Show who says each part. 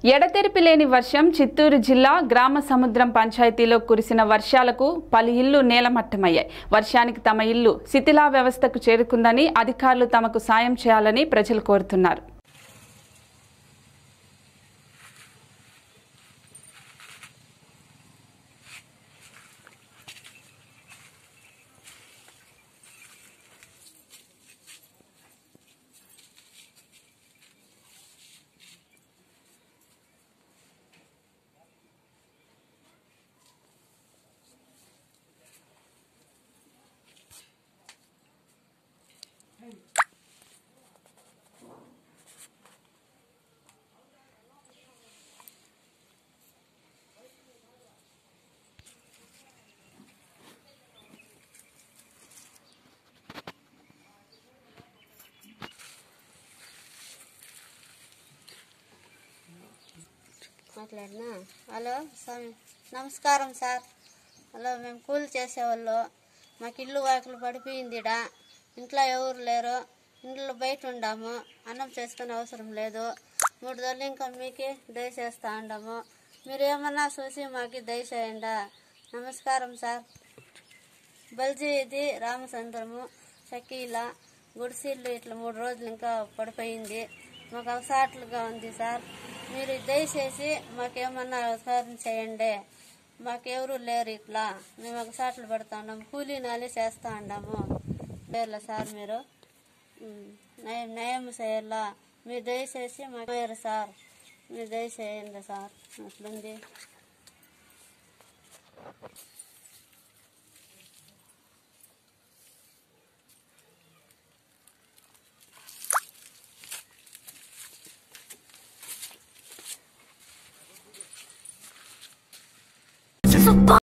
Speaker 1: ఎడతెరిపి లేని వర్షం చిత్తూరు జిల్లా గ్రామ సముద్రం పంచాయతీలో కురిసిన వర్షాలకు పలు ఇళ్లు నేలమట్టమయ్యాయి వర్షానికి తమ ఇల్లు శిథిలా వ్యవస్థకు చేరుకుందని అధికారులు తమకు సాయం చేయాలని ప్రజలు కోరుతున్నారు
Speaker 2: మాట్లాడినా హలో స్వామి నమస్కారం సార్ హలో మేము కూలి చేసేవాళ్ళు మాకు ఇల్లు వాకిలు పడిపోయింది ఈడ ఇంట్లో ఎవరు లేరు ఇంట్లో బయట ఉండాము అన్నం చేసుకునే అవసరం లేదు మూడు రోజులు ఇంకా మీకే దయచేస్తా ఉండాము మీరు ఏమన్నా చూసి మాకు దయచేయండి నమస్కారం సార్ బల్జీ ఇది రామచంద్రము షకీల గుడిసీళ్ళు ఇట్లా మూడు రోజులు ఇంకా పడిపోయింది మాకు అవసాట్లుగా ఉంది సార్ మీరు దయచేసి మాకేమన్నా సహాయం చేయండి మాకెవరు లేరు ఇట్లా మేము ఒకసాట్లు పడతా ఉన్నాము కూలీ నాలి చేస్తా ఉన్నాము లేరులే సార్ మీరు ఉమ్, నయం నయం చేయాలా మీరు దయచేసి మాకు లేరు సార్ మీరు దయచేయండి సార్ అట్లుంది